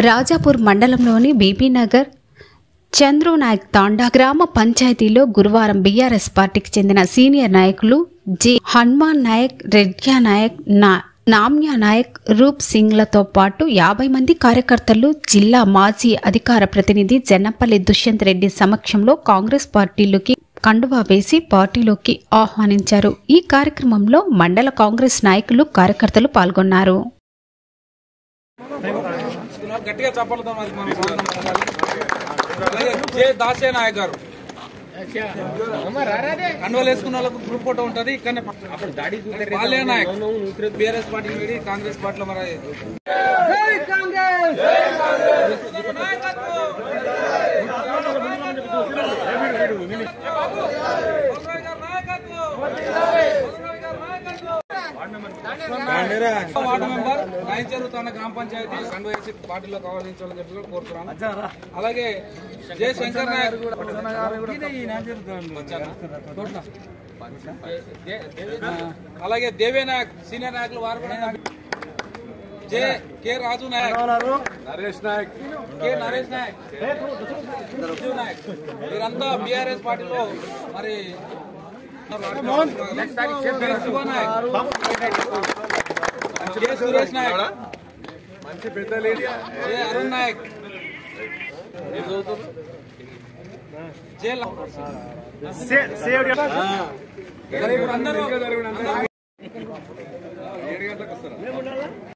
రాజాపూర్ మండలంలోని బీబీనగర్ చంద్రు నాయక్ తాండా గ్రామ పంచాయతీలో గురువారం బీఆర్ఎస్ పార్టీకి చెందిన సీనియర్ నాయకులు జె హనుమాన్ నాయక్ రెడ్యా నాయక్ నా నామ్యా నాయక్ రూప్ సింగ్లతో పాటు యాభై మంది కార్యకర్తలు జిల్లా మాజీ అధికార ప్రతినిధి జన్నపల్లి దుష్యంత్ రెడ్డి సమక్షంలో కాంగ్రెస్ పార్టీలోకి కండువా వేసి పార్టీలోకి ఆహ్వానించారు ఈ కార్యక్రమంలో మండల కాంగ్రెస్ నాయకులు కార్యకర్తలు పాల్గొన్నారు గట్టిగా చప్పలతో మరి మన ప్రాంతం ఉండాలి. అలాగే జే దాసే నాయక్ గారు కండువలు వేసుకున్న వాళ్ళకు గ్రూప్ ఫోటో ఉంటది ఇక్కడ పాలే నాయక్ బీఆర్ఎస్ పార్టీ వీడి కాంగ్రెస్ పార్టీలో మరి వార్డు మెంబర్ రాయచూరు తన గ్రామ పంచాయతీ కండువ వేసి పార్టీలో కావాలించాలని చెప్పి కూడా కోరుతున్నాను అలాగే జే శంకర్ నాయక్ వచ్చారా? తోటలా? దే- దే- అలాగే దేవే నాయక్ సీనియర్ నాయకులు వారు కూడా J K Raju Naik Naresh Naik K Naresh Naik Raju Naik వీరంతా బీఆర్ఎస్ పార్టీలో మరి కె శివ నాయక్ కె సురేష్ నాయక్ మంచి పెద్ద లేడీ జే అరుణ్ నాయక్ ఏం చదువుతున్నారు? జే ల- సేవ్ ఇప్పుడు అందరూ